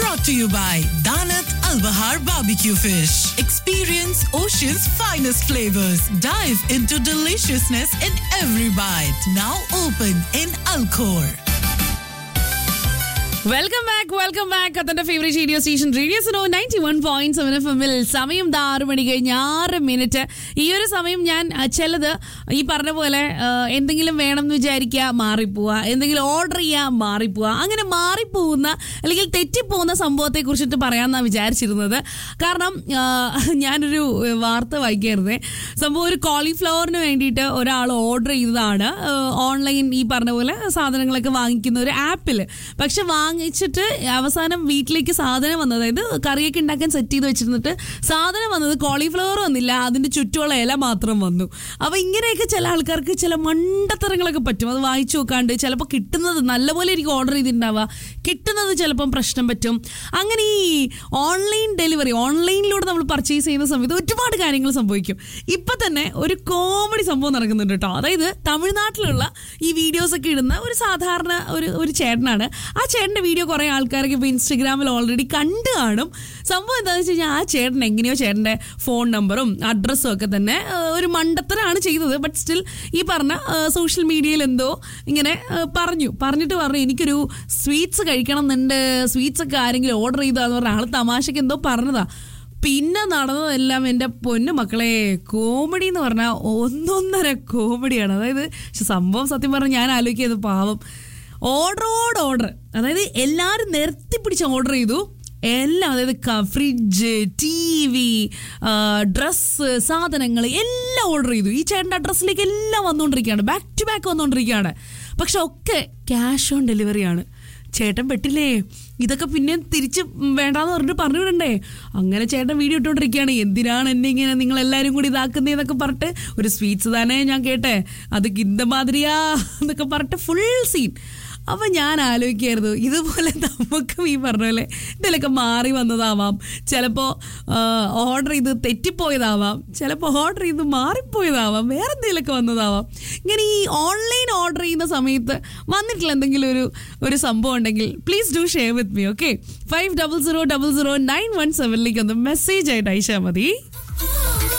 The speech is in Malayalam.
brought to you by Danat Al Bahar Barbecue Fish. Experience Ocean's finest flavors. Dive into deliciousness in every bite. Now open in Alcor. Welcome back welcome back അത്തന്റെ ഫേവറേറ്റ് റേഡിയോ സ്റ്റേഷൻ റേഡിയോ സനോ ninety one point seven F എമ്മിൽ സമയം ദാ ആറ് മണി കഴിഞ്ഞ് ആറ് മിനിറ്റ് ഈ ഒരു സമയം ഞാൻ അഹ്, ചിലത് ഈ പറഞ്ഞ പോലെ അഹ്, എന്തെങ്കിലും വേണം എന്ന് വിചാരിക്കുക മാറിപ്പോവുക എന്തെങ്കിലും ഓർഡർ ചെയ്യുക മാറിപ്പോവുക അങ്ങനെ മാറിപ്പോകുന്ന അല്ലെങ്കിൽ തെറ്റിപ്പോകുന്ന സംഭവത്തെ കുറിച്ചിട്ട് പറയാമെന്നാണ് വിചാരിച്ചിരുന്നത് കാരണം അഹ്, ഞാനൊരു അഹ്, വാർത്ത വായിക്കായിരുന്നേ സംഭവം ഒരു കോളിഫ്ലവറിന് വേണ്ടിയിട്ട് ഒരാൾ ഓർഡർ ചെയ്തതാണ് ഓൺലൈൻ ഈ പറഞ്ഞ പോലെ സാധനങ്ങളൊക്കെ വാങ്ങിക്കുന്ന ഒരു ആപ്പിൽ പക്ഷെ വാങ്ങിച്ചിട്ട് അവസാനം വീട്ടിലേക്ക് സാധനം വന്നത് അതായത് കറിയൊക്കെ ഉണ്ടാക്കാൻ സെറ്റ് ചെയ്ത് വെച്ചിരുന്നിട്ട് സാധനം വന്നത് കോളിഫ്ലവർ വന്നില്ല അതിന്റെ ചുറ്റുമുള്ള ഇല മാത്രം വന്നു അപ്പൊ ഇങ്ങനെയൊക്കെ ചില ആൾക്കാർക്ക് ചില മണ്ടത്തരങ്ങളൊക്കെ പറ്റും അത് വായിച്ചു നോക്കാണ്ട് ചിലപ്പോൾ കിട്ടുന്നത് നല്ലപോലെ എനിക്ക് ഓർഡർ ചെയ്തിട്ടുണ്ടാവുക കിട്ടുന്നത് ചിലപ്പം പ്രശ്നം പറ്റും അങ്ങനെ ഈ ഓൺലൈൻ ഡെലിവറി ഓൺലൈനിലൂടെ നമ്മൾ പർച്ചേസ് ചെയ്യുന്ന സമയത്ത് ഒരുപാട് കാര്യങ്ങൾ സംഭവിക്കും ഇപ്പൊ തന്നെ ഒരു കോമഡി സംഭവം നടക്കുന്നുണ്ട് കേട്ടോ അതായത് തമിഴ്നാട്ടിലുള്ള ഈ വീഡിയോസ് ഒക്കെ ഇടുന്ന ഒരു സാധാരണ ഒരു ഒരു ചേട്ടനാണ് ആ ചേട്ടന്റെ വീഡിയോ കുറെ ആൾക്കാർക്ക് ഇപ്പൊ ഇൻസ്റ്റഗ്രാമിൽ ഓൾറെഡി കണ്ടു കാണും സംഭവം എന്താണെന്ന് വെച്ച് കഴിഞ്ഞാൽ ആ ചേട്ടൻ എങ്ങനെയോ ചേട്ടന്റെ ഫോൺ നമ്പറും അഡ്രസ്സും ഒക്കെ തന്നെ ആ, ഒരു മണ്ടത്തരാണ് ചെയ്തത് ബട്ട് സ്റ്റിൽ ഈ പറഞ്ഞ സോഷ്യൽ മീഡിയയിൽ എന്തോ ഇങ്ങനെ ആ, പറഞ്ഞു പറഞ്ഞിട്ട് പറഞ്ഞു എനിക്കൊരു സ്വീറ്റ്സ് കഴിക്കണം എന്നുണ്ട് സ്വീറ്റ്സ് ഒക്കെ ആരെങ്കിലും ഓർഡർ ചെയ്താന്ന് പറഞ്ഞ ആൾ തമാശക്ക് എന്തോ പറഞ്ഞതാ പിന്നെ നടന്നതെല്ലാം എൻ്റെ പൊന്നു മക്കളെ കോമഡി എന്ന് പറഞ്ഞാൽ ഒന്നൊന്നര കോമഡിയാണ് അതായത് പക്ഷെ സംഭവം സത്യം പറഞ്ഞാൽ ഞാൻ ആലോചിക്കുന്നത് പാവം ഓർഡറോട് ഓർഡർ അതായത് എല്ലാവരും നിരത്തി പിടിച്ച് ഓർഡർ ചെയ്തു എല്ലാം അതായത് ക- ഫ്രിഡ്ജ് ടി വി ഡ്രസ്സ് സാധനങ്ങൾ എല്ലാം ഓർഡർ ചെയ്തു ഈ ചേട്ടൻ്റെ അഡ്രസ്സിലേക്ക് എല്ലാം വന്നുകൊണ്ടിരിക്കുകയാണ് ബാക്ക് ടു ബാക്ക് വന്നുകൊണ്ടിരിക്കുകയാണ് പക്ഷെ ഒക്കെ ക്യാഷ് ഓൺ ഡെലിവറിയാണ് ചേട്ടൻ പെട്ടില്ലേ ഇതൊക്കെ പിന്നെ തിരിച്ച് വേണ്ടാന്ന് പറഞ്ഞിട്ട് പറഞ്ഞു വിടണ്ടേ അങ്ങനെ ചേട്ടൻ വീഡിയോ ഇട്ടുകൊണ്ടിരിക്കുകയാണ് എന്തിനാണ് എന്നെ ഇങ്ങനെ നിങ്ങൾ എല്ലാവരും കൂടി ഇതാക്കുന്നതെന്നൊക്കെ പറഞ്ഞിട്ട് ഒരു സ്വീറ്റ്സ് തന്നെ ഞാൻ കേട്ടെ അത് ഗിന്ത മാതിരിയാ എന്നൊക്കെ പറഞ്ഞിട്ട് ഫുൾ സീൻ അപ്പൊ ഞാൻ ആലോചിക്കായിരുന്നു ഇതുപോലെ നമുക്കും ഈ പറഞ്ഞ പോലെ ഇതിലൊക്കെ മാറി വന്നതാവാം ചിലപ്പോൾ ഓർഡർ ചെയ്ത് തെറ്റിപ്പോയതാവാം ചിലപ്പോൾ ഓർഡർ ചെയ്ത് മാറിപ്പോയതാവാം വേറെ എന്തെങ്കിലുമൊക്കെ വന്നതാവാം ഇങ്ങനെ ഈ ഓൺലൈൻ ഓർഡർ ചെയ്യുന്ന സമയത്ത് വന്നിട്ടുള്ള എന്തെങ്കിലും ഒരു ഒരു സംഭവം ഉണ്ടെങ്കിൽ please do share with me okay five double zero double zero nine one സെവനിലേക്ക് ഒന്ന് മെസ്സേജ് ആയിട്ട് അയച്ചാൽ മതി